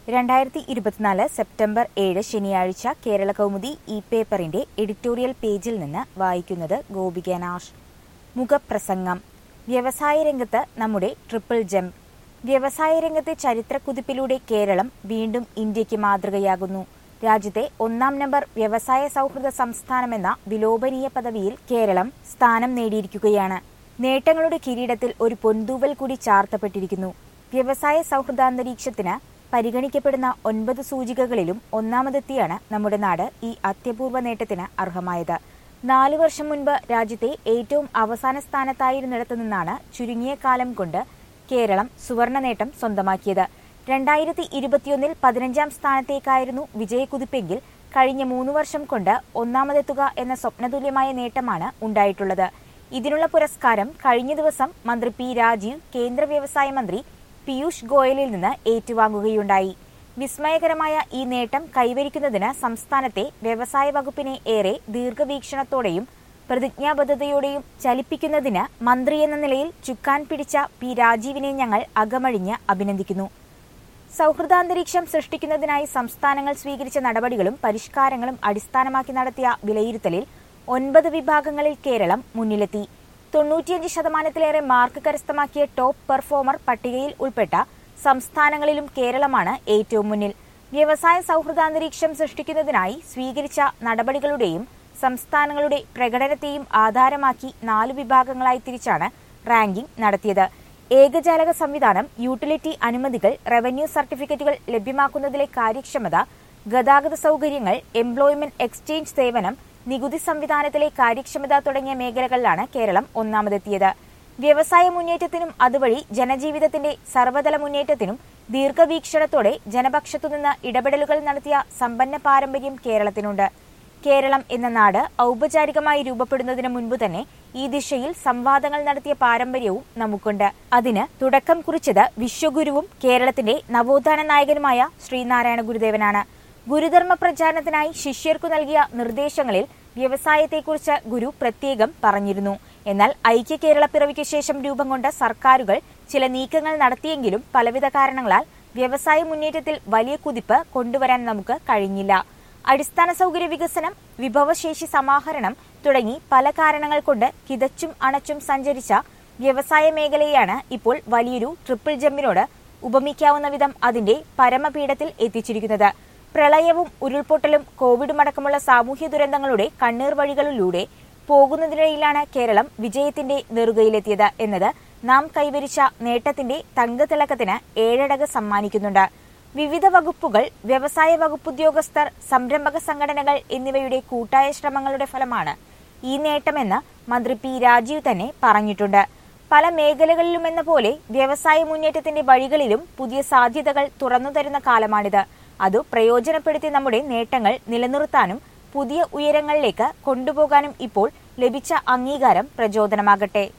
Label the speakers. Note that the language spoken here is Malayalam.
Speaker 1: രണ്ടായിരത്തി ഇരുപത്തിനാല് സെപ്റ്റംബർ ഏഴ് ശനിയാഴ്ച കേരള കൗമുദി ഇ പേപ്പറിന്റെ എഡിറ്റോറിയൽ പേജിൽ നിന്ന് വായിക്കുന്നത് ഗോപിക നാഷ് മുഖപ്രസംഗം വ്യവസായ രംഗത്ത് നമ്മുടെ ട്രിപ്പിൾ ജംപ് വ്യവസായ രംഗത്തെ ചരിത്രക്കുതിപ്പിലൂടെ കേരളം വീണ്ടും ഇന്ത്യക്ക് മാതൃകയാകുന്നു രാജ്യത്തെ ഒന്നാം നമ്പർ വ്യവസായ സൗഹൃദ സംസ്ഥാനമെന്ന വിലോപനീയ പദവിയിൽ കേരളം സ്ഥാനം നേടിയിരിക്കുകയാണ് നേട്ടങ്ങളുടെ കിരീടത്തിൽ ഒരു പൊന്തൂവൽ കൂടി ചാർത്തപ്പെട്ടിരിക്കുന്നു വ്യവസായ സൗഹൃദാന്തരീക്ഷത്തിന് പരിഗണിക്കപ്പെടുന്ന ഒൻപത് സൂചികകളിലും ഒന്നാമതെത്തിയാണ് നമ്മുടെ നാട് ഈ അത്യപൂർവ നേട്ടത്തിന് അർഹമായത് നാലു വർഷം മുൻപ് രാജ്യത്തെ ഏറ്റവും അവസാന സ്ഥാനത്തായിരുന്നിടത്തു നിന്നാണ് ചുരുങ്ങിയ കാലം കൊണ്ട് കേരളം സുവർണ നേട്ടം സ്വന്തമാക്കിയത് രണ്ടായിരത്തി ഇരുപത്തിയൊന്നിൽ പതിനഞ്ചാം സ്ഥാനത്തേക്കായിരുന്നു വിജയക്കുതിപ്പെങ്കിൽ കഴിഞ്ഞ മൂന്ന് വർഷം കൊണ്ട് ഒന്നാമതെത്തുക എന്ന സ്വപ്നതുല്യമായ നേട്ടമാണ് ഉണ്ടായിട്ടുള്ളത് ഇതിനുള്ള പുരസ്കാരം കഴിഞ്ഞ ദിവസം മന്ത്രി പി രാജീവ് കേന്ദ്ര വ്യവസായ മന്ത്രി പീയൂഷ് ഗോയലിൽ നിന്ന് ഏറ്റുവാങ്ങുകയുണ്ടായി വിസ്മയകരമായ ഈ നേട്ടം കൈവരിക്കുന്നതിന് സംസ്ഥാനത്തെ വ്യവസായ വകുപ്പിനെ ഏറെ ദീർഘവീക്ഷണത്തോടെയും പ്രതിജ്ഞാബദ്ധതയോടെയും ചലിപ്പിക്കുന്നതിന് മന്ത്രി എന്ന നിലയിൽ ചുക്കാൻ പിടിച്ച പി രാജീവിനെ ഞങ്ങൾ അകമഴിഞ്ഞ് അഭിനന്ദിക്കുന്നു സൗഹൃദാന്തരീക്ഷം സൃഷ്ടിക്കുന്നതിനായി സംസ്ഥാനങ്ങൾ സ്വീകരിച്ച നടപടികളും പരിഷ്കാരങ്ങളും അടിസ്ഥാനമാക്കി നടത്തിയ വിലയിരുത്തലിൽ ഒൻപത് വിഭാഗങ്ങളിൽ കേരളം മുന്നിലെത്തി തൊണ്ണൂറ്റിയഞ്ച് ശതമാനത്തിലേറെ മാർക്ക് കരസ്ഥമാക്കിയ ടോപ്പ് പെർഫോമർ പട്ടികയിൽ ഉൾപ്പെട്ട സംസ്ഥാനങ്ങളിലും കേരളമാണ് ഏറ്റവും മുന്നിൽ വ്യവസായ സൗഹൃദാന്തരീക്ഷം സൃഷ്ടിക്കുന്നതിനായി സ്വീകരിച്ച നടപടികളുടെയും സംസ്ഥാനങ്ങളുടെ പ്രകടനത്തെയും ആധാരമാക്കി നാല് വിഭാഗങ്ങളായി തിരിച്ചാണ് റാങ്കിംഗ് നടത്തിയത് ഏകജാലക സംവിധാനം യൂട്ടിലിറ്റി അനുമതികൾ റവന്യൂ സർട്ടിഫിക്കറ്റുകൾ ലഭ്യമാക്കുന്നതിലെ കാര്യക്ഷമത ഗതാഗത സൗകര്യങ്ങൾ എംപ്ലോയ്മെന്റ് എക്സ്ചേഞ്ച് സേവനം നികുതി സംവിധാനത്തിലെ കാര്യക്ഷമത തുടങ്ങിയ മേഖലകളിലാണ് കേരളം ഒന്നാമതെത്തിയത് വ്യവസായ മുന്നേറ്റത്തിനും അതുവഴി ജനജീവിതത്തിന്റെ സർവ്വതല മുന്നേറ്റത്തിനും ദീർഘവീക്ഷണത്തോടെ ജനപക്ഷത്തുനിന്ന് ഇടപെടലുകൾ നടത്തിയ സമ്പന്ന പാരമ്പര്യം കേരളത്തിനുണ്ട് കേരളം എന്ന നാട് ഔപചാരികമായി രൂപപ്പെടുന്നതിന് മുൻപ് തന്നെ ഈ ദിശയിൽ സംവാദങ്ങൾ നടത്തിയ പാരമ്പര്യവും നമുക്കുണ്ട് അതിന് തുടക്കം കുറിച്ചത് വിശ്വഗുരുവും കേരളത്തിന്റെ നവോത്ഥാന നായകനുമായ ശ്രീനാരായണ ഗുരുദേവനാണ് ഗുരുധർമ്മ പ്രചാരണത്തിനായി ശിഷ്യർക്കു നൽകിയ നിർദ്ദേശങ്ങളിൽ വ്യവസായത്തെക്കുറിച്ച് ഗുരു പ്രത്യേകം പറഞ്ഞിരുന്നു എന്നാൽ ഐക്യ കേരള പിറവിക്ക് ശേഷം രൂപം കൊണ്ട സർക്കാരുകൾ ചില നീക്കങ്ങൾ നടത്തിയെങ്കിലും പലവിധ കാരണങ്ങളാൽ വ്യവസായ മുന്നേറ്റത്തിൽ വലിയ കുതിപ്പ് കൊണ്ടുവരാൻ നമുക്ക് കഴിഞ്ഞില്ല അടിസ്ഥാന സൗകര്യ വികസനം വിഭവശേഷി സമാഹരണം തുടങ്ങി പല കാരണങ്ങൾ കൊണ്ട് കിതച്ചും അണച്ചും സഞ്ചരിച്ച വ്യവസായ മേഖലയെയാണ് ഇപ്പോൾ വലിയൊരു ട്രിപ്പിൾ ജമ്പിനോട് ഉപമിക്കാവുന്ന വിധം അതിന്റെ പരമപീഠത്തിൽ എത്തിച്ചിരിക്കുന്നത് പ്രളയവും ഉരുൾപൊട്ടലും കോവിഡും അടക്കമുള്ള സാമൂഹ്യ ദുരന്തങ്ങളുടെ കണ്ണീർ വഴികളിലൂടെ പോകുന്നതിനിടയിലാണ് കേരളം വിജയത്തിന്റെ നെറുകയിലെത്തിയത് എന്നത് നാം കൈവരിച്ച നേട്ടത്തിന്റെ തങ്കതിളക്കത്തിന് ഏഴടക് സമ്മാനിക്കുന്നുണ്ട് വിവിധ വകുപ്പുകൾ വ്യവസായ വകുപ്പ് ഉദ്യോഗസ്ഥർ സംരംഭക സംഘടനകൾ എന്നിവയുടെ കൂട്ടായ ശ്രമങ്ങളുടെ ഫലമാണ് ഈ നേട്ടമെന്ന് മന്ത്രി പി രാജീവ് തന്നെ പറഞ്ഞിട്ടുണ്ട് പല മേഖലകളിലുമെന്ന പോലെ വ്യവസായ മുന്നേറ്റത്തിന്റെ വഴികളിലും പുതിയ സാധ്യതകൾ തുറന്നുതരുന്ന കാലമാണിത് അത് പ്രയോജനപ്പെടുത്തി നമ്മുടെ നേട്ടങ്ങൾ നിലനിർത്താനും പുതിയ ഉയരങ്ങളിലേക്ക് കൊണ്ടുപോകാനും ഇപ്പോൾ ലഭിച്ച അംഗീകാരം പ്രചോദനമാകട്ടെ